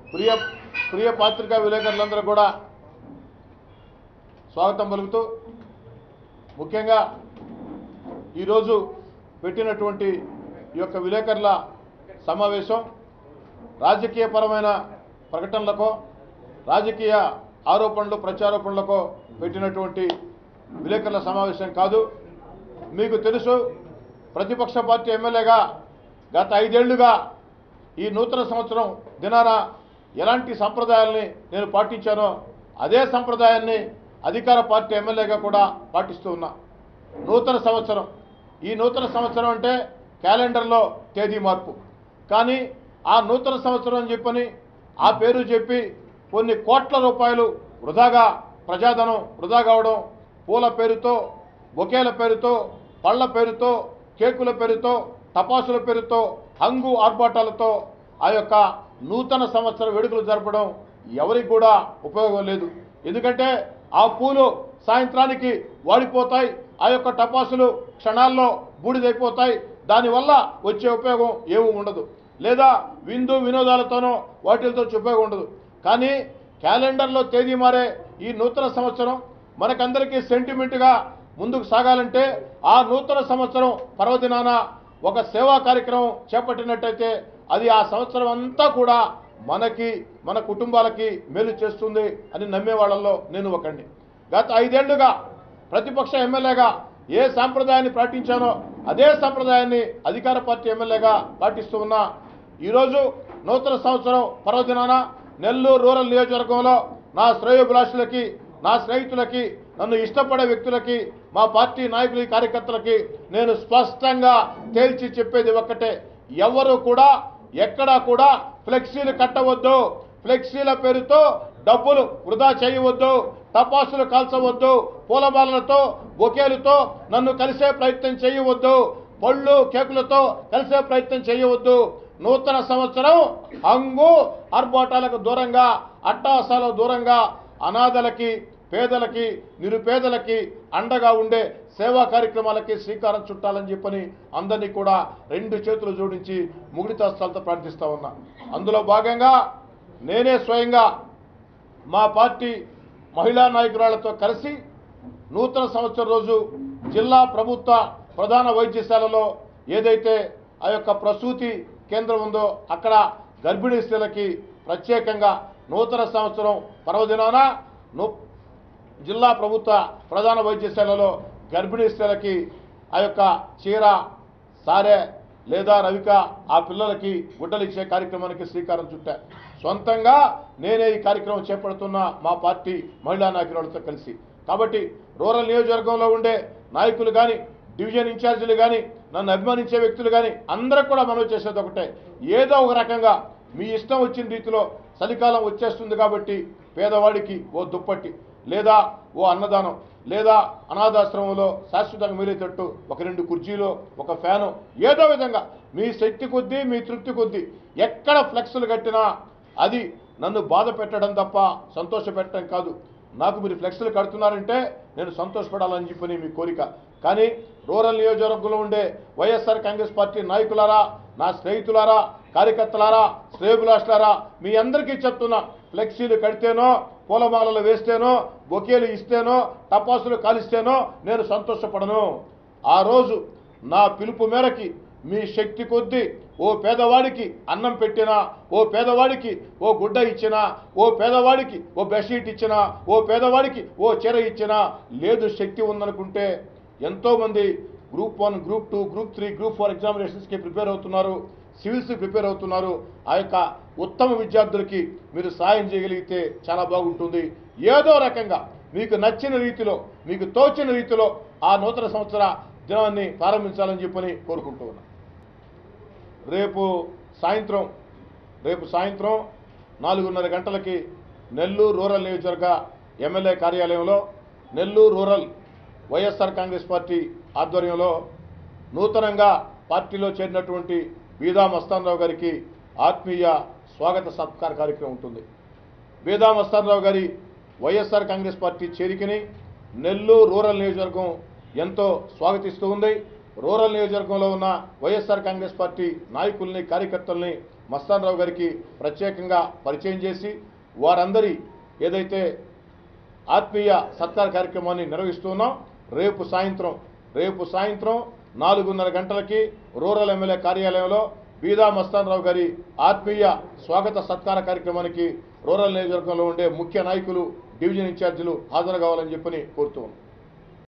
ప్రియ ప్రియ పాత్రికా విలేకరులందరూ కూడా స్వాగతం పలుకుతూ ముఖ్యంగా ఈరోజు పెట్టినటువంటి ఈ యొక్క విలేకరుల సమావేశం రాజకీయపరమైన ప్రకటనలకో రాజకీయ ఆరోపణలు ప్రత్యారోపణలకో పెట్టినటువంటి విలేకరుల సమావేశం కాదు మీకు తెలుసు ప్రతిపక్ష పార్టీ ఎమ్మెల్యేగా గత ఐదేళ్లుగా ఈ నూతన సంవత్సరం దినాన ఎలాంటి సంప్రదాయాల్ని నేను పాటించానో అదే సంప్రదాయాన్ని అధికార పార్టీ ఎమ్మెల్యేగా కూడా పాటిస్తూ ఉన్నా నూతన సంవత్సరం ఈ నూతన సంవత్సరం అంటే క్యాలెండర్లో తేదీ మార్పు కానీ ఆ నూతన సంవత్సరం అని చెప్పని ఆ పేరు చెప్పి కొన్ని కోట్ల రూపాయలు వృధాగా ప్రజాధనం వృధా కావడం పూల పేరుతో బొకేల పేరుతో పళ్ళ పేరుతో కేకుల పేరుతో టపాసుల పేరుతో హంగు ఆర్భాటాలతో ఆ యొక్క నూతన సంవత్సర వేడుకలు జరపడం ఎవరికి కూడా ఉపయోగం లేదు ఎందుకంటే ఆ పూలు సాయంత్రానికి వాడిపోతాయి ఆ యొక్క టపాసులు క్షణాల్లో బూడిదైపోతాయి దానివల్ల వచ్చే ఉపయోగం ఏమీ ఉండదు లేదా విందు వినోదాలతోనో వాటితో ఉపయోగం ఉండదు కానీ క్యాలెండర్లో తేదీ మారే ఈ నూతన సంవత్సరం మనకందరికీ సెంటిమెంట్గా ముందుకు సాగాలంటే ఆ నూతన సంవత్సరం పర్వదినాన ఒక సేవా కార్యక్రమం చేపట్టినట్టయితే అది ఆ సంవత్సరం అంతా కూడా మనకి మన కుటుంబాలకి మేలు చేస్తుంది అని నమ్మే వాళ్ళల్లో నేను ఒకండి గత ఐదేళ్లుగా ప్రతిపక్ష ఎమ్మెల్యేగా ఏ సాంప్రదాయాన్ని పాటించానో అదే సంప్రదాయాన్ని అధికార పార్టీ ఎమ్మెల్యేగా పాటిస్తూ ఉన్నా ఈరోజు నూతన సంవత్సరం పర్వదినాన నెల్లూరు రూరల్ నియోజకవర్గంలో నా శ్రేయోభిలాషులకి నా స్నేహితులకి నన్ను ఇష్టపడే వ్యక్తులకి మా పార్టీ నాయకులకి కార్యకర్తలకి నేను స్పష్టంగా తేల్చి చెప్పేది ఒక్కటే ఎవరు కూడా ఎక్కడా కూడా ఫ్లెక్సీలు కట్టవద్దు ఫ్లెక్సీల పేరుతో డబ్బులు వృధా చేయవద్దు టపాసులు కాల్చవద్దు పూలమాలలతో బొకేలతో నన్ను కలిసే ప్రయత్నం చేయవద్దు పళ్ళు కేకులతో కలిసే ప్రయత్నం చేయవద్దు నూతన సంవత్సరం హంగు ఆర్భాటాలకు దూరంగా అట్టాసాలకు దూరంగా అనాథలకి పేదలకి నిరుపేదలకి అండగా ఉండే సేవా కార్యక్రమాలకి శ్రీకారం చుట్టాలని చెప్పని అందరినీ కూడా రెండు చేతులు జోడించి ముగిడితాస్తాలతో ప్రార్థిస్తా ఉన్నా అందులో భాగంగా నేనే స్వయంగా మా పార్టీ మహిళా నాయకురాళ్లతో కలిసి నూతన సంవత్సరం రోజు జిల్లా ప్రభుత్వ ప్రధాన వైద్యశాలలో ఏదైతే ఆ యొక్క ప్రసూతి కేంద్రం ఉందో అక్కడ గర్భిణీ స్త్రీలకి ప్రత్యేకంగా నూతన సంవత్సరం పర్వదినాన ను జిల్లా ప్రభుత్వ ప్రధాన వైద్యశాలలో గర్భిణీ స్త్రీలకి ఆ యొక్క చీర సారే లేదా రవిక ఆ పిల్లలకి గుడ్డలు ఇచ్చే కార్యక్రమానికి శ్రీకారం చుట్టా సొంతంగా నేనే ఈ కార్యక్రమం చేపడుతున్న మా పార్టీ మహిళా నాయకురాలతో కలిసి కాబట్టి రూరల్ నియోజకవర్గంలో ఉండే నాయకులు కానీ డివిజన్ ఇన్ఛార్జీలు కానీ నన్ను అభిమానించే వ్యక్తులు కానీ అందరికి కూడా మనం చేసేది ఒకటే ఏదో ఒక రకంగా మీ ఇష్టం వచ్చిన రీతిలో చలికాలం వచ్చేస్తుంది కాబట్టి పేదవాడికి ఓ దుప్పటి లేదా ఓ అన్నదానం లేదా అనాథాశ్రమంలో శాశ్వతంగా మిగిలేటట్టు ఒక రెండు కుర్చీలో ఒక ఫ్యాను ఏదో విధంగా మీ శక్తి కొద్దీ మీ తృప్తి కొద్దీ ఎక్కడ ఫ్లెక్స్లు కట్టినా అది నన్ను బాధ పెట్టడం తప్ప సంతోష పెట్టడం కాదు నాకు మీరు ఫ్లెక్స్లు కడుతున్నారంటే నేను సంతోషపడాలని చెప్పని మీ కోరిక కానీ రూరల్ నియోజకవర్గంలో ఉండే వైఎస్ఆర్ కాంగ్రెస్ పార్టీ నాయకులారా నా స్నేహితులారా కార్యకర్తలారా శ్రేయభిలాషులారా మీ అందరికీ చెప్తున్నా ఫ్లెక్సీలు కడితేనో పూలమాలలు వేస్తేనో బొకేలు ఇస్తేనో టపాసులు కాలిస్తేనో నేను సంతోషపడను ఆ రోజు నా పిలుపు మేరకి మీ శక్తి కొద్దీ ఓ పేదవాడికి అన్నం పెట్టినా ఓ పేదవాడికి ఓ గుడ్డ ఇచ్చినా ఓ పేదవాడికి ఓ బెడ్షీట్ ఇచ్చినా ఓ పేదవాడికి ఓ చీర ఇచ్చినా లేదు శక్తి ఉందనుకుంటే ఎంతోమంది group one group two group three group four ఎగ్జామినేషన్స్కి ప్రిపేర్ అవుతున్నారు సివిల్స్కి ప్రిపేర్ అవుతున్నారు ఆ యొక్క ఉత్తమ విద్యార్థులకి మీరు సాయం చేయగలిగితే చాలా బాగుంటుంది ఏదో రకంగా మీకు నచ్చిన రీతిలో మీకు తోచిన రీతిలో ఆ నూతన సంవత్సర దినాన్ని ప్రారంభించాలని చెప్పని కోరుకుంటూ ఉన్నాను రేపు సాయంత్రం రేపు సాయంత్రం నాలుగున్నర గంటలకి నెల్లూరు రూరల్ నియోజకవర్గ ఎమ్మెల్యే కార్యాలయంలో నెల్లూరు రూరల్ వైఎస్ఆర్ కాంగ్రెస్ పార్టీ ఆధ్వర్యంలో నూతనంగా పార్టీలో చేరినటువంటి బీదా మస్తానరావు గారికి ఆత్మీయ స్వాగత సత్కార కార్యక్రమం ఉంటుంది బీదా మస్తానరావు గారి వైఎస్ఆర్ కాంగ్రెస్ పార్టీ చేరికని నెల్లూరు రూరల్ నియోజకవర్గం ఎంతో స్వాగతిస్తూ ఉంది రూరల్ నియోజకవర్గంలో ఉన్న వైఎస్ఆర్ కాంగ్రెస్ పార్టీ నాయకుల్ని కార్యకర్తల్ని మస్తాన్ రావు గారికి ప్రత్యేకంగా పరిచయం చేసి వారందరి ఏదైతే ఆత్మీయ సత్కార కార్యక్రమాన్ని నిర్వహిస్తున్నాం రేపు సాయంత్రం రేపు సాయంత్రం నాలుగున్నర గంటలకి రూరల్ ఎమ్మెల్యే కార్యాలయంలో బీదా మస్తాన్ రావు గారి ఆత్మీయ స్వాగత సత్కార కార్యక్రమానికి రూరల్ నియోజకవర్గంలో ఉండే ముఖ్య నాయకులు డివిజన్ ఇన్ఛార్జీలు హాజరు కావాలని చెప్పని కోరుతూ ఉన్నాం